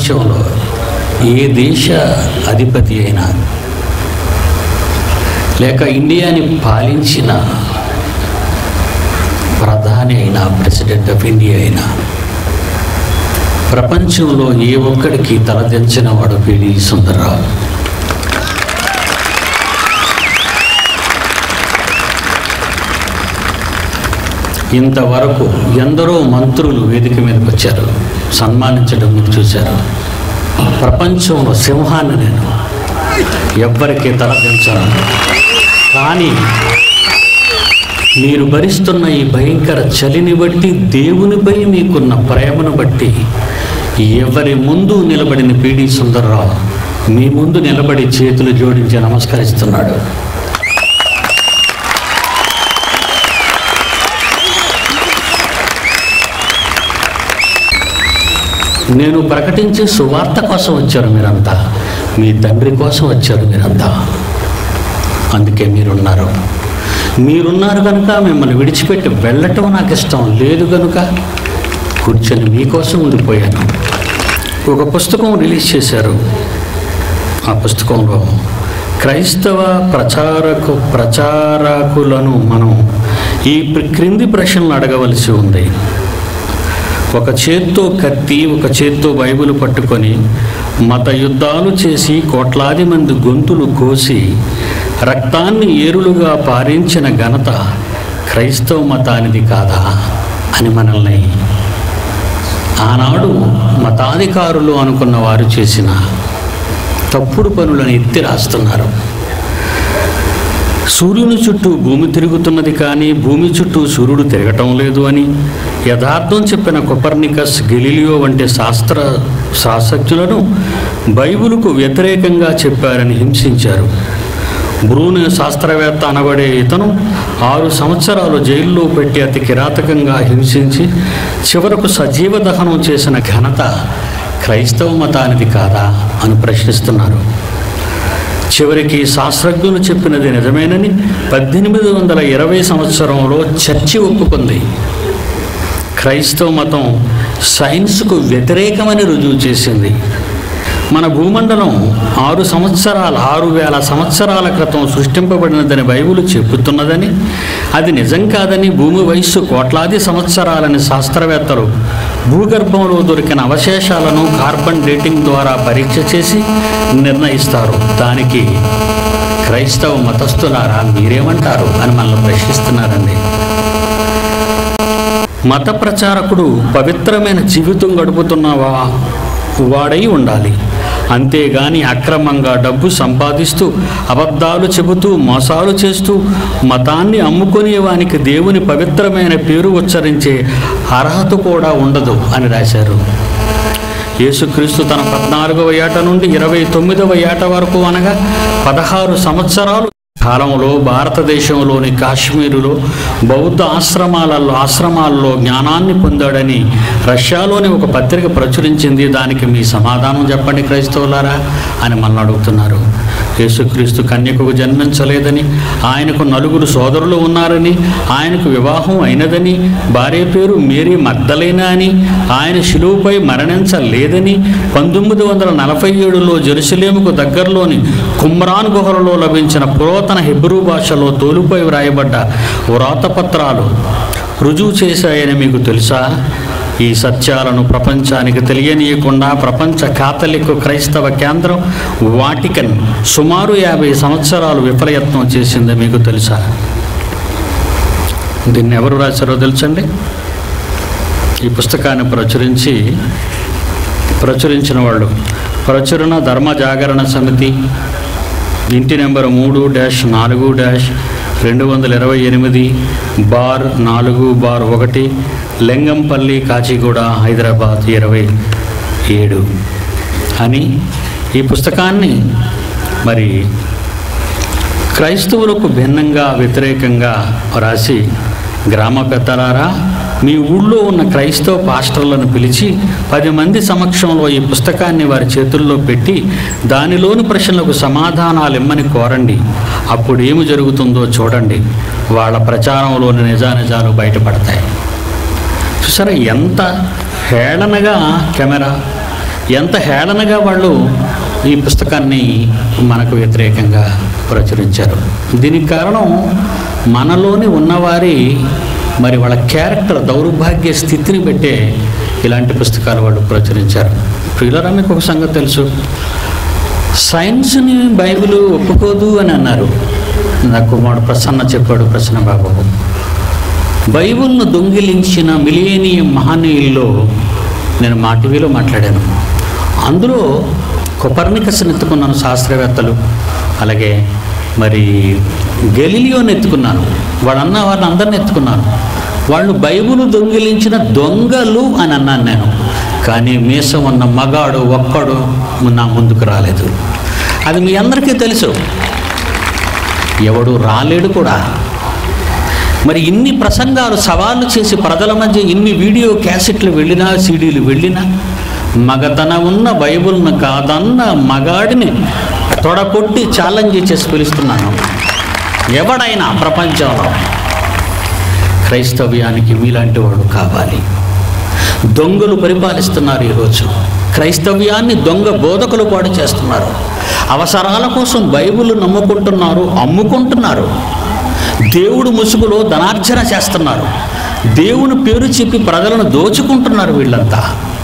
ప్రపంచంలో ఏ దేశ అధిపతి అయినా లేక ఇండియాని పాలించిన ప్రధాని అయినా ప్రెసిడెంట్ ఆఫ్ ఇండియా అయినా ప్రపంచంలో ఏ ఒక్కడికి తలదించిన వాడు పిడి సుందరరావు ఇంతవరకు ఎందరో మంత్రులు వేదిక మీదకి వచ్చారు సన్మానించడం మీరు చూశారు ప్రపంచంలో సింహాన్ని నేను ఎవ్వరికీ తలదించను కానీ మీరు భరిస్తున్న ఈ భయంకర చలిని బట్టి దేవునిపై మీకున్న ప్రేమను బట్టి ఎవరి ముందు నిలబడిన పీడి సుందర్రావు మీ ముందు నిలబడి చేతులు జోడించి నమస్కరిస్తున్నాడు నేను ప్రకటించే సువార్త కోసం వచ్చారు మీరంతా మీ తండ్రి కోసం వచ్చారు మీరంతా అందుకే మీరున్నారు మీరున్నారు కనుక మిమ్మల్ని విడిచిపెట్టి వెళ్ళటం నాకు ఇష్టం లేదు కనుక కూర్చొని మీకోసం ఉండిపోయాను ఒక పుస్తకం రిలీజ్ చేశారు ఆ పుస్తకంలో క్రైస్తవ ప్రచారకు ప్రచారకులను మనం ఈ ప్ర- క్రింది ప్రశ్నలు అడగవలసి ఉంది ఒక చేత్తో కత్తి ఒక చేత్తో బైబిల్ పట్టుకొని మత యుద్ధాలు చేసి కోట్లాది మంది గొంతులు కోసి రక్తాన్ని ఏరులుగా పారించిన ఘనత క్రైస్తవ మతానిది కాదా అని మనల్ని ఆనాడు మతాధికారులు అనుకున్న వారు చేసిన తప్పుడు పనులను ఎత్తి రాస్తున్నారు సూర్యుని చుట్టూ భూమి తిరుగుతున్నది కానీ భూమి చుట్టూ సూర్యుడు తిరగటం లేదు అని యథార్థం చెప్పిన కొపర్నికస్ గెలీలియో వంటి శాస్త్ర శాస్త్రజ్ఞులను బైబిలుకు వ్యతిరేకంగా చెప్పారని హింసించారు బ్రూనె శాస్త్రవేత్త అనబడే ఇతను ఆరు సంవత్సరాలు జైల్లో పెట్టి అతి కిరాతకంగా హింసించి చివరకు సజీవ దహనం చేసిన ఘనత క్రైస్తవ మతానిది కాదా అని ప్రశ్నిస్తున్నారు చివరికి శాస్త్రజ్ఞులు చెప్పినది నిజమేనని పద్దెనిమిది వందల ఇరవై సంవత్సరంలో చర్చి ఒప్పుకుంది క్రైస్తవ మతం సైన్స్కు వ్యతిరేకమని రుజువు చేసింది మన భూమండలం ఆరు సంవత్సరాల ఆరు వేల సంవత్సరాల క్రితం సృష్టింపబడినదని బైబిల్ చెబుతున్నదని అది నిజం కాదని భూమి వయస్సు కోట్లాది సంవత్సరాలని శాస్త్రవేత్తలు భూగర్భంలో దొరికిన అవశేషాలను కార్బన్ డేటింగ్ ద్వారా పరీక్ష చేసి నిర్ణయిస్తారు దానికి క్రైస్తవ మతస్థులారా మీరేమంటారు అని మనల్ని ప్రశ్నిస్తున్నారండి మత ప్రచారకుడు పవిత్రమైన జీవితం గడుపుతున్నవా వాడై ఉండాలి అంతేగాని అక్రమంగా డబ్బు సంపాదిస్తూ అబద్ధాలు చెబుతూ మోసాలు చేస్తూ మతాన్ని అమ్ముకునే వానికి దేవుని పవిత్రమైన పేరు ఉచ్చరించే అర్హత కూడా ఉండదు అని రాశారు యేసుక్రీస్తు తన పద్నాలుగవ ఏట నుండి ఇరవై తొమ్మిదవ ఏట వరకు అనగా పదహారు సంవత్సరాలు కాలంలో భారతదేశంలోని కాశ్మీరులో బౌద్ధ ఆశ్రమాలలో ఆశ్రమాల్లో జ్ఞానాన్ని పొందాడని రష్యాలోని ఒక పత్రిక ప్రచురించింది దానికి మీ సమాధానం చెప్పండి క్రైస్తవులారా అని మనల్ని అడుగుతున్నారు యేసుక్రీస్తు కన్యకకు జన్మించలేదని ఆయనకు నలుగురు సోదరులు ఉన్నారని ఆయనకు వివాహం అయినదని భార్య పేరు మేరీ మగ్ధలేనా అని ఆయన శిలువుపై మరణించలేదని పంతొమ్మిది వందల నలభై ఏడులో జెరూసలేముకు దగ్గరలోని కుమ్రాన్ గుహలలో లభించిన పురాతన హెబ్రూ భాషలో తోలుపై వ్రాయబడ్డ వ్రాతపత్రాలు రుజువు చేశాయని మీకు తెలుసా ఈ సత్యాలను ప్రపంచానికి తెలియనీయకుండా ప్రపంచ కాథలిక్ క్రైస్తవ కేంద్రం వాటికన్ సుమారు యాభై సంవత్సరాలు విఫలయత్నం చేసింది మీకు తెలుసా దీన్ని ఎవరు రాశారో తెలుసండి ఈ పుస్తకాన్ని ప్రచురించి ప్రచురించిన వాళ్ళు ప్రచురణ ధర్మ జాగరణ సమితి ఇంటి నెంబర్ మూడు డాష్ నాలుగు డాష్ రెండు వందల ఇరవై ఎనిమిది బార్ నాలుగు బార్ ఒకటి లింగంపల్లి కాచిగూడ హైదరాబాద్ ఇరవై ఏడు అని ఈ పుస్తకాన్ని మరి క్రైస్తవులకు భిన్నంగా వ్యతిరేకంగా రాసి గ్రామ పెద్దలారా మీ ఊళ్ళో ఉన్న క్రైస్తవ పాస్టర్లను పిలిచి పది మంది సమక్షంలో ఈ పుస్తకాన్ని వారి చేతుల్లో పెట్టి దానిలోని ప్రశ్నలకు సమాధానాలు ఇమ్మని కోరండి అప్పుడు ఏమి జరుగుతుందో చూడండి వాళ్ళ ప్రచారంలోని నిజానిజాలు బయటపడతాయి చూసారా ఎంత హేళనగా కెమెరా ఎంత హేళనగా వాళ్ళు ఈ పుస్తకాన్ని మనకు వ్యతిరేకంగా ప్రచురించారు దీనికి కారణం మనలోని ఉన్నవారి మరి వాళ్ళ క్యారెక్టర్ దౌర్భాగ్య స్థితిని బట్టే ఇలాంటి పుస్తకాలు వాళ్ళు ప్రచురించారు ప్రియులరా మీకు ఒక సంగతి తెలుసు సైన్స్ని బైబిల్ ఒప్పుకోదు అని అన్నారు నా కుమారుడు ప్రసన్న చెప్పాడు ప్రసన్న బాబు బైబిల్ను దొంగిలించిన మిలియనియం మహనీయుల్లో నేను మా టీవీలో మాట్లాడాను అందులో కొపర్నికస్ని ఎత్తుకున్నాను శాస్త్రవేత్తలు అలాగే మరి గెలిలియోని ఎత్తుకున్నాను వాళ్ళన్న వారిని అందరిని ఎత్తుకున్నాను వాళ్ళు బైబిల్ దొంగిలించిన దొంగలు అని అన్నాను నేను కానీ మీసం ఉన్న మగాడు ఒక్కడు నా ముందుకు రాలేదు అది మీ అందరికీ తెలుసు ఎవడు రాలేడు కూడా మరి ఇన్ని ప్రసంగాలు సవాళ్ళు చేసి ప్రజల మధ్య ఇన్ని వీడియో క్యాసెట్లు వెళ్ళినా సీడీలు వెళ్ళినా మగతన ఉన్న బైబుల్ను కాదన్న మగాడిని తొడకొట్టి ఛాలెంజ్ చేసి పిలుస్తున్నాను ఎవడైనా ప్రపంచంలో క్రైస్తవ్యానికి మీలాంటి వాడు కావాలి దొంగలు పరిపాలిస్తున్నారు ఈరోజు క్రైస్తవ్యాన్ని దొంగ బోధకులు పాడు చేస్తున్నారు అవసరాల కోసం బైబిల్ నమ్ముకుంటున్నారు అమ్ముకుంటున్నారు దేవుడు ముసుగులో ధనార్జన చేస్తున్నారు దేవుని పేరు చెప్పి ప్రజలను దోచుకుంటున్నారు వీళ్ళంతా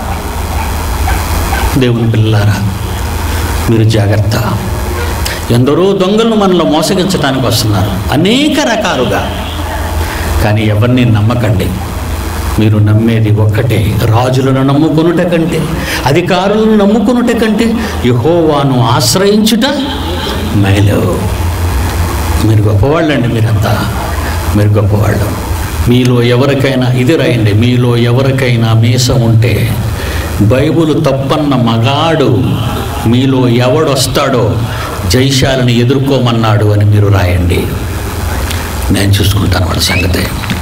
దేవుని పిల్లారా మీరు జాగ్రత్త ఎందరో దొంగలను మనలో మోసగించడానికి వస్తున్నారు అనేక రకాలుగా కానీ ఎవరిని నమ్మకండి మీరు నమ్మేది ఒక్కటే రాజులను నమ్ముకొనుట కంటే అధికారులను నమ్ముకొనుట కంటే యహోవాను ఆశ్రయించుట మేలు మీరు గొప్పవాళ్ళండి మీరంతా మీరు గొప్పవాళ్ళు మీలో ఎవరికైనా ఇది రాయండి మీలో ఎవరికైనా మీసం ఉంటే బైబుల్ తప్పన్న మగాడు మీలో ఎవడొస్తాడో జైశాలని ఎదుర్కోమన్నాడు అని మీరు రాయండి నేను చూసుకుంటాను వాళ్ళ సంగతి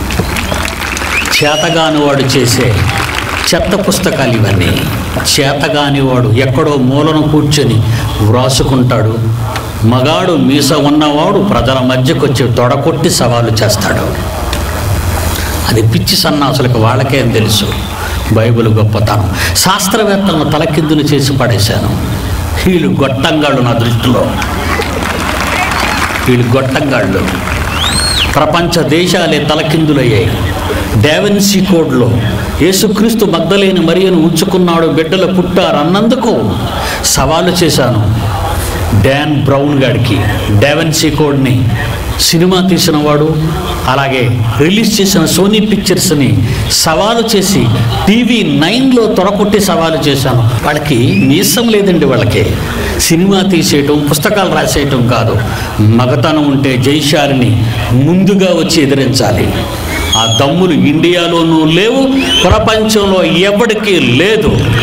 చేతగాని వాడు చేసే చెత్త పుస్తకాలు ఇవన్నీ చేతగాని వాడు ఎక్కడో మూలను కూర్చొని వ్రాసుకుంటాడు మగాడు మీస ఉన్నవాడు ప్రజల మధ్యకు వచ్చి తొడకొట్టి సవాలు చేస్తాడు అది పిచ్చి సన్నాసులకు వాళ్ళకేం తెలుసు బైబిల్ గొప్పతనం శాస్త్రవేత్తలను తలకిందులు చేసి పడేశాను వీళ్ళు గొట్టంగాళ్ళు నా దృష్టిలో వీళ్ళు గొట్టంగాళ్ళు ప్రపంచ దేశాలే తలకిందులయ్యాయి డావెన్సీ కోడ్లో యేసుక్రీస్తు మగ్ధలేని మరియను ఉంచుకున్నాడు బిడ్డలు పుట్టారన్నందుకు సవాలు చేశాను డాన్ బ్రౌన్ గాడికి డావెన్సీ కోడ్ని సినిమా తీసిన వాడు అలాగే రిలీజ్ చేసిన సోనీ పిక్చర్స్ని సవాలు చేసి టీవీ నైన్లో తొడకొట్టి సవాలు చేశాను వాళ్ళకి మీసం లేదండి వాళ్ళకి సినిమా తీసేయటం పుస్తకాలు రాసేయటం కాదు మగతనం ఉంటే జైశాలిని ముందుగా వచ్చి ఎదిరించాలి ఆ దమ్ములు ఇండియాలోనూ లేవు ప్రపంచంలో ఎవడికి లేదు